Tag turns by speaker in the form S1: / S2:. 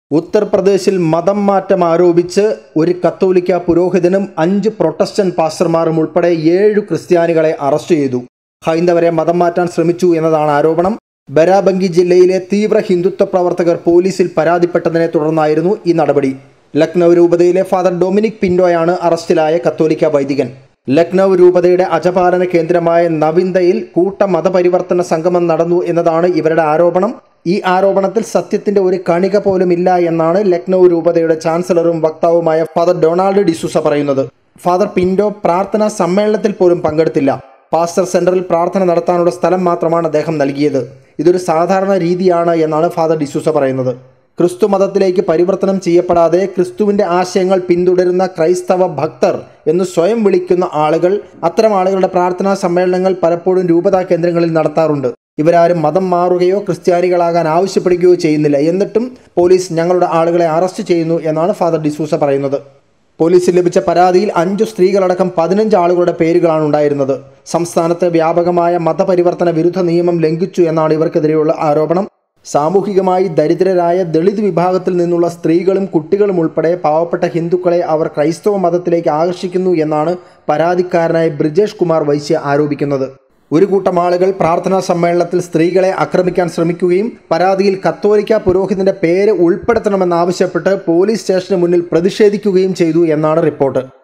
S1: ഉത്തർപ്രദേശിൽ മതം മാറ്റം ആരോപിച്ച് ഒരു കത്തോലിക്ക പുരോഹിതനും അഞ്ച് പ്രൊട്ടസ്റ്റന്റ് പാസ്റ്റർമാരും ഉൾപ്പെടെ ഏഴു ക്രിസ്ത്യാനികളെ അറസ്റ്റ് ചെയ്തു ഹൈന്ദവരെ മതം മാറ്റാൻ ശ്രമിച്ചു എന്നതാണ് ആരോപണം ബരാബങ്കി ജില്ലയിലെ തീവ്ര ഹിന്ദുത്വ പ്രവർത്തകർ പോലീസിൽ പരാതിപ്പെട്ടതിനെ തുടർന്നായിരുന്നു ഈ നടപടി ലക്നൗ രൂപതയിലെ ഫാദർ ഡൊമിനിക് പിൻഡോയാണ് അറസ്റ്റിലായ കത്തോലിക്ക വൈദികൻ ലക്നൗ രൂപതയുടെ അജപാലന കേന്ദ്രമായ നവിന്ദയിൽ കൂട്ട മതപരിവർത്തന സംഗമം നടന്നു എന്നതാണ് ഇവരുടെ ആരോപണം ഈ ആരോപണത്തിൽ സത്യത്തിന്റെ ഒരു കണിക പോലും ഇല്ല എന്നാണ് ലക്നൗ രൂപതയുടെ ചാൻസലറും വക്താവുമായ ഫാദർ ഡൊണാൾഡ് ഡിസൂസ പറയുന്നത് ഫാദർ പിൻഡോ പ്രാർത്ഥനാ സമ്മേളനത്തിൽ പോലും പങ്കെടുത്തില്ല പാസ്റ്റർ സെന്ററിൽ പ്രാർത്ഥന നടത്താനുള്ള സ്ഥലം മാത്രമാണ് അദ്ദേഹം നൽകിയത് ഇതൊരു സാധാരണ രീതിയാണ് എന്നാണ് ഫാദർ ഡിസൂസ പറയുന്നത് ക്രിസ്തു മതത്തിലേക്ക് പരിവർത്തനം ചെയ്യപ്പെടാതെ ക്രിസ്തുവിന്റെ ആശയങ്ങൾ പിന്തുടരുന്ന ക്രൈസ്തവ ഭക്തർ എന്ന് സ്വയം വിളിക്കുന്ന ആളുകൾ അത്തരം ആളുകളുടെ പ്രാർത്ഥനാ സമ്മേളനങ്ങൾ പലപ്പോഴും രൂപതാ കേന്ദ്രങ്ങളിൽ നടത്താറുണ്ട് ഇവരാരും മതം മാറുകയോ ക്രിസ്ത്യാനികളാകാൻ ആവശ്യപ്പെടുകയോ ചെയ്യുന്നില്ല എന്നിട്ടും പോലീസ് ഞങ്ങളുടെ ആളുകളെ അറസ്റ്റ് ചെയ്യുന്നു എന്നാണ് ഫാദർ ഡിസൂസ പറയുന്നത് പോലീസിൽ ലഭിച്ച പരാതിയിൽ അഞ്ചു സ്ത്രീകളടക്കം പതിനഞ്ച് ആളുകളുടെ പേരുകളാണ് ഉണ്ടായിരുന്നത് സംസ്ഥാനത്ത് വ്യാപകമായ മതപരിവർത്തന വിരുദ്ധ നിയമം ലംഘിച്ചു എന്നാണ് ഇവർക്കെതിരെയുള്ള ആരോപണം സാമൂഹികമായി ദരിദ്രരായ ദളിത് വിഭാഗത്തിൽ നിന്നുള്ള സ്ത്രീകളും കുട്ടികളും ഉൾപ്പെടെ പാവപ്പെട്ട ഹിന്ദുക്കളെ അവർ ക്രൈസ്തവ മതത്തിലേക്ക് ആകർഷിക്കുന്നു എന്നാണ് പരാതിക്കാരനായ ബ്രിജേഷ് കുമാർ വൈശ്യ ആരോപിക്കുന്നത് ഒരു കൂട്ടം ആളുകൾ പ്രാർത്ഥനാ സമ്മേളനത്തിൽ സ്ത്രീകളെ ആക്രമിക്കാൻ ശ്രമിക്കുകയും പരാതിയിൽ കത്തോലിക്ക പുരോഹിതന്റെ പേര് ഉൾപ്പെടുത്തണമെന്നാവശ്യപ്പെട്ട് പോലീസ് സ്റ്റേഷന് മുന്നിൽ പ്രതിഷേധിക്കുകയും ചെയ്തു എന്നാണ് റിപ്പോർട്ട്